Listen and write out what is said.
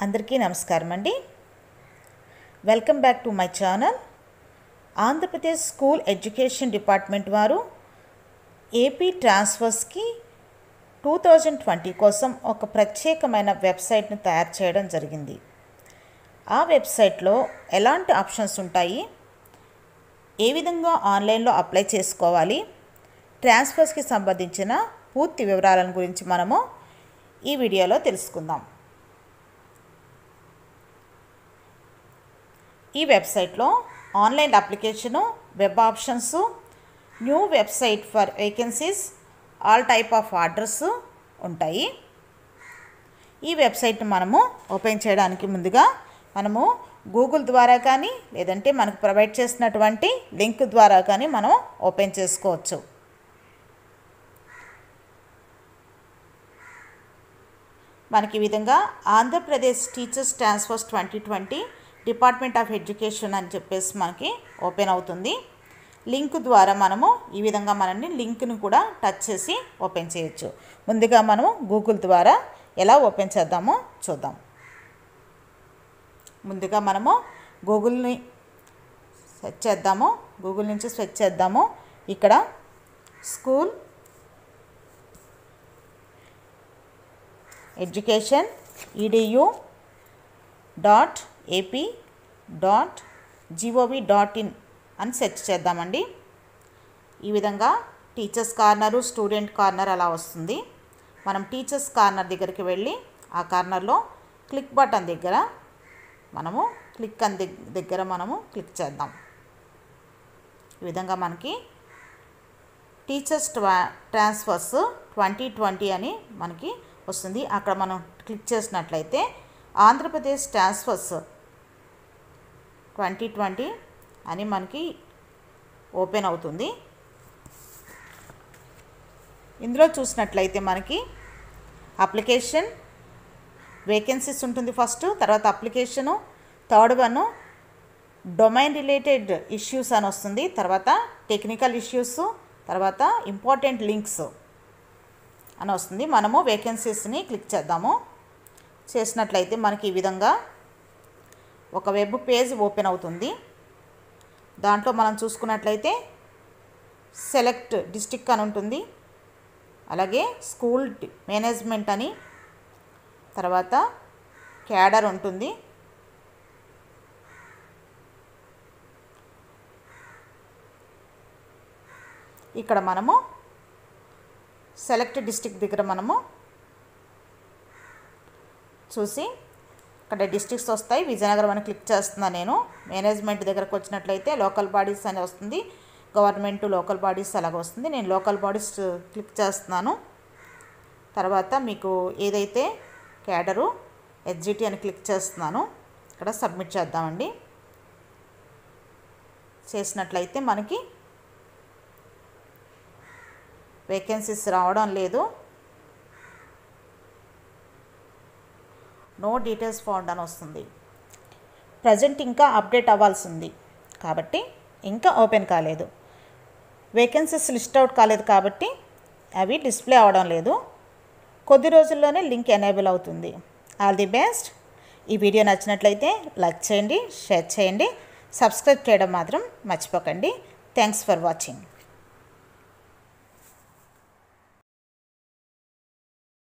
అందరికీ నమస్కారం అండి welcome back to my channel Andhra Pradesh school education department వారు ఏపీ ట్రాన్స్ఫర్స్కి టూ థౌజండ్ ట్వంటీ కోసం ఒక ప్రత్యేకమైన వెబ్సైట్ని తయారు చేయడం జరిగింది ఆ వెబ్సైట్లో ఎలాంటి ఆప్షన్స్ ఉంటాయి ఏ విధంగా ఆన్లైన్లో అప్లై చేసుకోవాలి ట్రాన్స్ఫర్స్కి సంబంధించిన పూర్తి వివరాలను గురించి మనము ఈ వీడియోలో తెలుసుకుందాం ఈ వెబ్సైట్లో online application web options new website for vacancies all type of orders ఉంటాయి ఈ వెబ్సైట్ని మనము ఓపెన్ చేయడానికి ముందుగా మనము గూగుల్ ద్వారా కానీ లేదంటే మనకు ప్రొవైడ్ చేసినటువంటి లింక్ ద్వారా కానీ మనం ఓపెన్ చేసుకోవచ్చు మనకి ఈ విధంగా Andhra Pradesh teachers transfers twenty twenty department of education అని చెప్పేసి మనకి ఓపెన్ అవుతుంది లింక్ ద్వారా మనము ఈ విధంగా మనల్ని లింక్ను కూడా టచ్ చేసి ఓపెన్ చేయొచ్చు ముందుగా మనము గూగుల్ ద్వారా ఎలా ఓపెన్ చేద్దామో చూద్దాం ముందుగా మనము గూగుల్ని సెర్చ్ చేద్దాము గూగుల్ నుంచి సెర్చ్ చేద్దాము ఇక్కడ school education EDU dot AP dot GOV dot in అని సెర్చ్ చేద్దామండి ఈ విధంగా టీచర్స్ కార్నరు స్టూడెంట్ కార్నర్ అలా వస్తుంది మనం టీచర్స్ కార్నర్ దగ్గరికి వెళ్ళి ఆ కార్నర్లో క్లిక్ బటన్ దగ్గర మనము క్లిక్ అని దగ్గర మనము క్లిక్ చేద్దాం ఈ విధంగా మనకి టీచర్స్ ట్రాన్స్ఫర్స్ ట్వంటీ ట్వంటీ అని మనకి వస్తుంది అక్కడ మనం క్లిక్ చేసినట్లయితే ఆంధ్రప్రదేశ్ ట్రాన్స్ఫర్స్ ట్వంటీ ట్వంటీ అని మనకి ఓపెన్ అవుతుంది ఇందులో చూసినట్లయితే మనకి అప్లికేషన్ వేకెన్సీస్ ఉంటుంది ఫస్ట్ తర్వాత application third one domain related issues అని వస్తుంది తర్వాత టెక్నికల్ ఇష్యూస్ తర్వాత ఇంపార్టెంట్ లింక్స్ అని వస్తుంది మనము వేకెన్సీస్ని క్లిక్ చేద్దాము చేసినట్లయితే మనకి ఈ విధంగా ఒక వెబ్ పేజ్ ఓపెన్ అవుతుంది దాంట్లో మనం చూసుకున్నట్లయితే సెలెక్ట్ డిస్టిక్ అని ఉంటుంది అలాగే స్కూల్ మేనేజ్మెంట్ అని తర్వాత క్యాడర్ ఉంటుంది ఇక్కడ మనము సెలెక్ట్ డిస్టిక్ దగ్గర మనము చూసి ఇక్కడ డిస్ట్రిక్ట్స్ వస్తాయి విజయనగరం అని క్లిక్ చేస్తున్నాను నేను మేనేజ్మెంట్ దగ్గరకు వచ్చినట్లయితే లోకల్ బాడీస్ అని వస్తుంది గవర్నమెంట్ లోకల్ బాడీస్ అలాగ వస్తుంది నేను లోకల్ బాడీస్ క్లిక్ చేస్తున్నాను తర్వాత మీకు ఏదైతే క్యాడరు హెచ్జిటి అని క్లిక్ చేస్తున్నాను ఇక్కడ సబ్మిట్ చేద్దామండి చేసినట్లయితే మనకి వేకెన్సీస్ రావడం లేదు నో డీటెయిల్స్ ఫౌండ్ అని వస్తుంది ప్రజెంట్ ఇంకా అప్డేట్ అవ్వాల్సి ఉంది కాబట్టి ఇంకా ఓపెన్ కాలేదు వేకెన్సీస్ లిస్ట్ అవుట్ కాలేదు కాబట్టి అవి డిస్ప్లే అవ్వడం లేదు కొద్ది రోజుల్లోనే లింక్ ఎనేబుల్ అవుతుంది ఆల్ ది బెస్ట్ ఈ వీడియో నచ్చినట్లయితే లైక్ చేయండి షేర్ చేయండి సబ్స్క్రైబ్ చేయడం మాత్రం మర్చిపోకండి థ్యాంక్స్ ఫర్ వాచింగ్